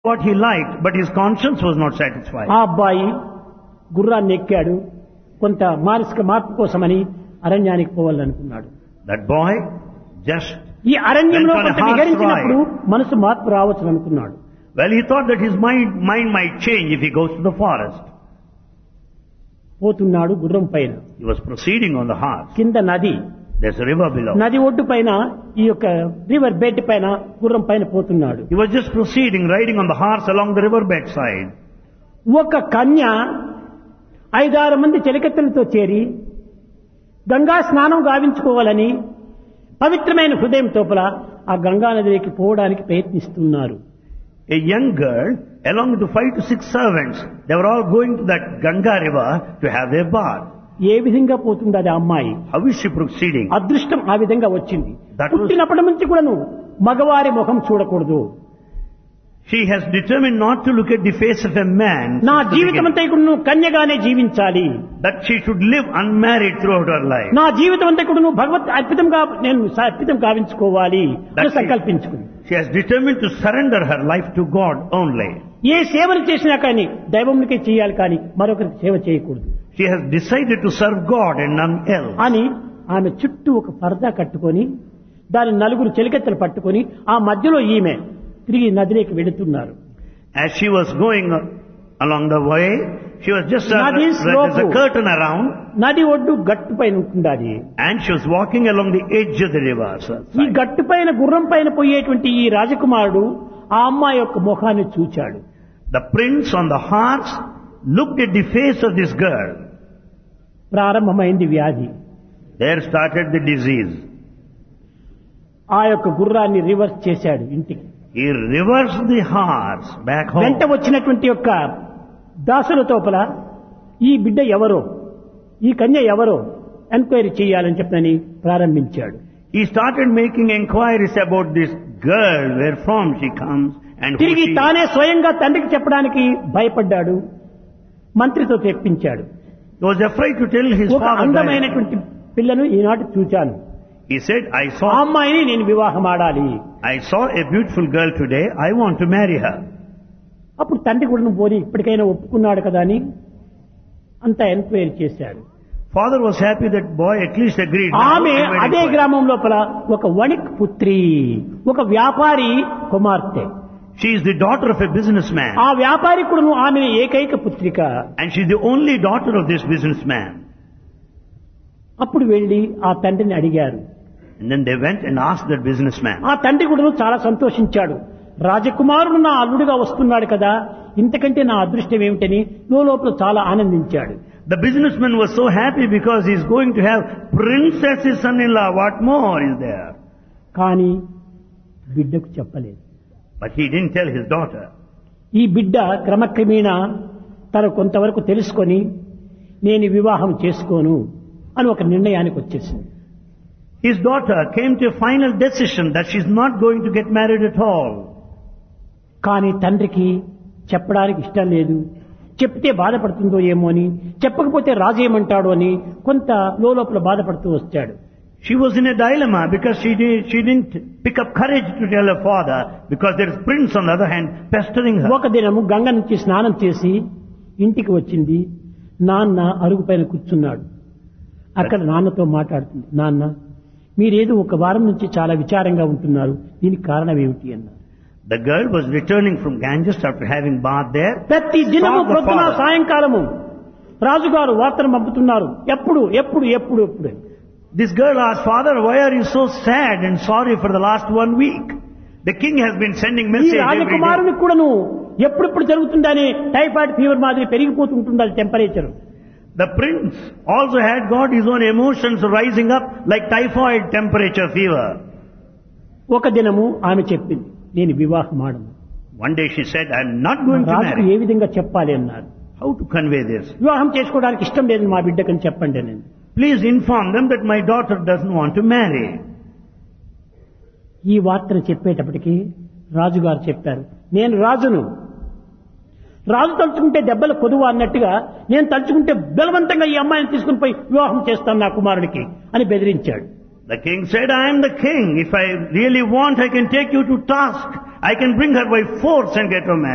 what he liked, but his conscience was not satisfied. ఆ అబ్బాయి గుర్రాన్ని ఎక్కాడు కొంత మానసిక మార్పు కోసమని అరణ్యానికి పోవాలనుకున్నాడు That boy just, ఈ అరణ్యంలో Went on a కొంత horse విహరించినప్పుడు మనసు మార్పు రావచ్చు అనుకున్నాడు well, he thought that his mind, mind might change if he goes to the forest. పోతున్నాడు గుర్రం పైన He was proceeding on the horse. కింద నది There's a river below. నది ఒడ్డు పైన ఈ యొక్క రివర్ బెడ్ పైన గుర్రం పైన పోతున్నాడు He was just proceeding, riding on the horse along the riverbed side. ఒక కన్య ఐదారు మంది చెలికత్తెలతో చేరి గంగా స్నానం గావించుకోవాలని పవిత్రమైన హృదయం తోపల ఆ గంగా నదిలోకి పోవడానికి ప్రయత్నిస్తున్నారు A young girl, along with the five to six servants, they were all going to that Ganga river to have their bath. ఏ విధంగా పోతుంది అది ఆ అమ్మాయి How is she proceeding? అదృష్టం ఆ విధంగా వచ్చింది That was- పుట్టినప్పటి నుంచి కూడాను మగవారి ముఖం చూడకూడదు She has determined not to look at the face of a man. నా since the జీవితం beginning. అంతా కూడా నువ్వు కన్యగానే జీవించాలి That she should live unmarried throughout her life. నా జీవితం అంతా కూడా నువ్వు భగవత్ అర్పితంగా నేను అర్పితం గావించుకోవాలి అని That's it. సంకల్పించుకుంది She has determined to surrender her life to God only. ఏ సేవలు చేసినా కానీ దైవమునికే చేయాలి కానీ మరొకరికి సేవ చేయకూడదు She has decided to serve God and none else. అని ఆమె చుట్టూ ఒక పరదా కట్టుకొని దాని నలుగురు చెలికెత్తలు పట్టుకొని ఆ మధ్యలో ఈమె తిరిగి నదిలోకి వెళుతున్నారు As she was going uh, along the way, she was just uh, Nadi there's a slope. curtain around నది ఒడ్డు గట్టు పైన ఉంటుంది అది and she was walking along the edge of the river. sir. ఈ గట్టు పైన గుర్రం పైన పోయేటువంటి ఈ రాజకుమారుడు ఆ అమ్మాయి యొక్క ముఖాన్ని చూచాడు The prince on the horse looked at the face of this girl. ప్రారంభమైంది వ్యాధి There started the disease. ఆ యొక్క గుర్రాన్ని రివర్స్ చేశాడు ఇంటికి He reversed the horse back home. వెంట వచ్చినటువంటి యొక్క దాసుల తోపల ఈ బిడ్డ ఎవరో ఈ కన్య ఎవరో ఎంక్వైరీ చేయాలని చెప్పని ప్రారంభించాడు He started making inquiries about this girl, where from she comes and who తిరిగి she is. తానే స్వయంగా తండ్రికి చెప్పడానికి భయపడ్డాడు మంత్రితో తెప్పించాడు He was afraid to tell his ఒక father. that. అందమైనటువంటి పిల్లను ఈనాటి చూచాను He said, I ఆ saw, అమ్మాయిని నేను వివాహం ఆడాలి I saw a beautiful girl today. I want to marry her. అప్పుడు తండ్రి కూడా పోని ఇప్పటికైనా ఒప్పుకున్నాడు కదా అని అంత ఎంక్వైరీ చేశాడు Father was happy that boy at least agreed. ఆమె Now he made అదే inquiry. గ్రామం లోపల ఒక వణిక్ పుత్రి ఒక వ్యాపారి కుమార్తె She is the daughter of a businessman. ఆ వ్యాపారి కూడాను ఆమె ఏకైక పుత్రిక And she's the only daughter of this businessman. అప్పుడు వెళ్లి ఆ తండ్రిని అడిగారు And then they went and asked that businessman. ఆ తండ్రి కూడాను చాలా సంతోషించాడు రాజకుమారుడు నా అల్లుడిగా వస్తున్నాడు కదా ఇంతకంటే నా అదృష్టం ఏమిటని లోపల చాలా ఆనందించాడు The businessman was so happy because he's going to have princess his son-in-law. What more is there? కానీ బిడ్డకు చెప్పలేదు But he didn't tell his daughter. ఈ బిడ్డ క్రమక్రమేణా తను కొంతవరకు తెలుసుకొని నేను ఈ వివాహం చేసుకోను అని ఒక నిర్ణయానికి వచ్చేసింది His daughter came to a final decision that she's not going to get married at all. కానీ తండ్రికి చెప్పడానికి ఇష్టం లేదు చెప్తే బాధపడుతుందో ఏమో అని చెప్పకపోతే రాజు ఏమంటాడు అని కొంత లోపల బాధపడుతూ వచ్చాడు She was in a dilemma because she, did, she didn't pick up courage to tell her father because there is prince on the other hand pestering her. ఒక దినము గంగ నుంచి స్నానం చేసి ఇంటికి వచ్చింది నాన్న అరుగు పైన కూర్చున్నాడు అక్కడ నాన్నతో మాట్లాడుతుంది నాన్న మీరేదో ఒక వారం నుంచి చాలా విచారంగా ఉంటున్నారు దీనికి కారణం ఏమిటి అన్నారు The girl was returning from Ganges after having bath there. ప్రతి దినము Saw the ప్రొద్దున father. సాయంకాలము రాజుగారు వార్తను పంపుతున్నారు ఎప్పుడు ఎప్పుడు ఎప్పుడు ఎప్పుడు This girl asked, Father, why are you so sad and sorry for the last one week? The king has been sending ఈ message every day. రాజకుమారునికి కూడాను ఎప్పుడెప్పుడు జరుగుతుందని టైఫాయిడ్ ఫీవర్ మాదిరి పెరిగిపోతుంటుంది temperature The prince also had got his own emotions rising up like typhoid temperature fever. ఒక దినము ఆమె చెప్పింది నేను వివాహం ఆడను One day she said, I'm not going to రాజుకు marry. ఏ విధంగా చెప్పాలి అన్నారు How to convey this? వివాహం చేసుకోవడానికి ఇష్టం లేదు మా బిడ్డకని చెప్పండి నేను Please inform them that my daughter doesn't want to marry. ఈ వార్తను చెప్పేటప్పటికి రాజుగారు చెప్పారు నేను రాజును రాజు తలుచుకుంటే దెబ్బల కొదువ అన్నట్టుగా నేను తలుచుకుంటే బలవంతంగా ఈ అమ్మాయిని తీసుకుని పోయి వివాహం చేస్తాను నా కుమారుడికి అని బెదిరించాడు The king said, I am the king. If I really want, I can take you to task. I can bring her by force and get her married.